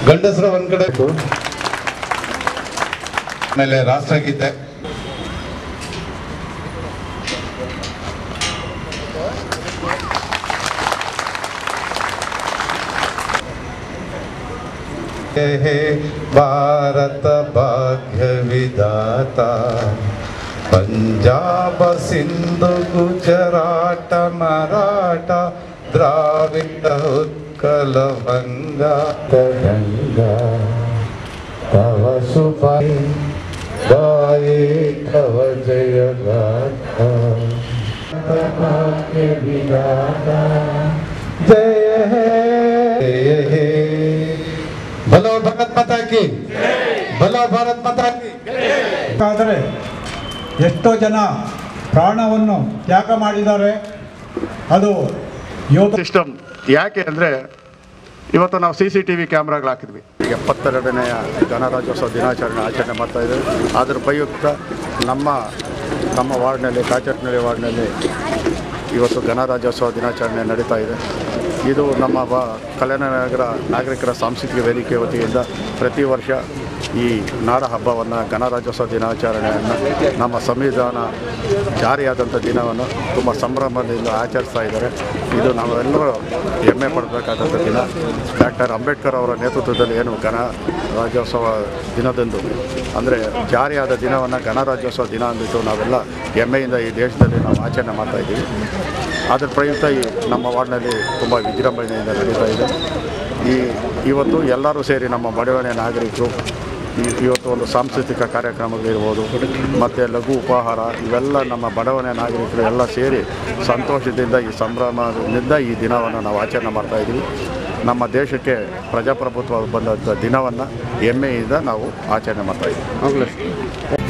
ಗಂಡಸರ ಒಂದ್ ಕಡೆ ಆಮೇಲೆ ರಾಷ್ಟ್ರಗೀತೆ ಹೇ ಹೇ ಭಾರತ ಭಾಗ್ಯ ವಿಧಾತ ಪಂಜಾಬ ಸಿಂಧು ಗುಜರಾಟ ಮರಾಠ ದ್ರಾವಿಡ ಉತ್ಕಲ ಬಂಗ ಗಂಗಾ ತವ ಸುಪ ಗಾಯೇ ತವ ಜಯ ಗಾಥ ಭಾಗ್ಯ ವಿಧಾತ ಜಯ ಹೇ ಜಯ ಹೇ ಬಲೋ ಭಗತ್ ಮಾತಾ ಕಿ ಬಲೋ ಭಾರತ್ ಮಾತಾ ಕಿ ಆದರೆ ಎಷ್ಟೋ ಜನ ಪ್ರಾಣವನ್ನು ತ್ಯಾಗ ಮಾಡಿದ್ದಾರೆ ಅದು ಯೋಧ ಸಿಸ್ಟಮ್ ಯಾಕೆ ಅಂದರೆ ಇವತ್ತು ನಾವು ಸಿ ಸಿ ಟಿ ವಿ ಕ್ಯಾಮ್ರಾಗಳು ಹಾಕಿದ್ವಿ ಎಪ್ಪತ್ತೆರಡನೆಯ ಗಣರಾಜ್ಯೋತ್ಸವ ದಿನಾಚರಣೆ ಆಚರಣೆ ಮಾಡ್ತಾ ಇದ್ದೇವೆ ಅದರ ಪ್ರಯುಕ್ತ ನಮ್ಮ ನಮ್ಮ ವಾರ್ಡ್ನಲ್ಲಿ ಕಾಚಟ್ನಳ್ಳಿ ವಾರ್ಡ್ನಲ್ಲಿ ಇವತ್ತು ಗಣರಾಜ್ಯೋತ್ಸವ ದಿನಾಚರಣೆ ನಡೀತಾ ಇದೆ ಇದು ನಮ್ಮ ಬ ಕಲ್ಯಾಣನಗರ ನಾಗರಿಕರ ಸಾಂಸ್ಕೃತಿಕ ವೇದಿಕೆ ವತಿಯಿಂದ ಪ್ರತಿ ವರ್ಷ ಈ ನಾಡ ಹಬ್ಬವನ್ನು ಗಣರಾಜ್ಯೋತ್ಸವ ದಿನಾಚರಣೆಯನ್ನು ನಮ್ಮ ಸಂವಿಧಾನ ಜಾರಿಯಾದಂಥ ದಿನವನ್ನು ತುಂಬ ಸಂಭ್ರಮದಿಂದ ಆಚರಿಸ್ತಾ ಇದ್ದಾರೆ ಇದು ನಾವೆಲ್ಲರೂ ಹೆಮ್ಮೆ ಪಡಬೇಕಾದಂಥ ದಿನ ಡಾಕ್ಟರ್ ಅಂಬೇಡ್ಕರ್ ಅವರ ನೇತೃತ್ವದಲ್ಲಿ ಏನು ಗಣರಾಜ್ಯೋತ್ಸವ ದಿನದಂದು ಅಂದರೆ ಜಾರಿಯಾದ ದಿನವನ್ನು ಗಣರಾಜ್ಯೋತ್ಸವ ದಿನ ಅಂದ್ಬಿಟ್ಟು ನಾವೆಲ್ಲ ಹೆಮ್ಮೆಯಿಂದ ಈ ದೇಶದಲ್ಲಿ ನಾವು ಆಚರಣೆ ಮಾಡ್ತಾ ಇದ್ದೀವಿ ಅದರ ಪ್ರಯುಕ್ತ ಈ ನಮ್ಮ ವಾರ್ಡ್ನಲ್ಲಿ ತುಂಬ ವಿಜೃಂಭಣೆಯಿಂದ ನಡೀತಾ ಇದೆ ಈ ಇವತ್ತು ಎಲ್ಲರೂ ಸೇರಿ ನಮ್ಮ ಬಡವಣೆ ನಾಗರಿಕರು ಈ ಇವತ್ತು ಒಂದು ಸಾಂಸ್ಕೃತಿಕ ಕಾರ್ಯಕ್ರಮಗಳಿರ್ಬೋದು ಮತ್ತು ಲಘು ಉಪಹಾರ ಇವೆಲ್ಲ ನಮ್ಮ ಬಡವಣೆ ನಾಗರಿಕರು ಎಲ್ಲ ಸೇರಿ ಸಂತೋಷದಿಂದ ಈ ಸಂಭ್ರಮದಿಂದ ಈ ದಿನವನ್ನು ನಾವು ಆಚರಣೆ ಮಾಡ್ತಾ ಇದ್ದೀವಿ ನಮ್ಮ ದೇಶಕ್ಕೆ ಪ್ರಜಾಪ್ರಭುತ್ವ ಬಂದಂಥ ದಿನವನ್ನು ಹೆಮ್ಮೆಯಿಂದ ನಾವು ಆಚರಣೆ ಮಾಡ್ತಾ ಇದ್ದೀವಿ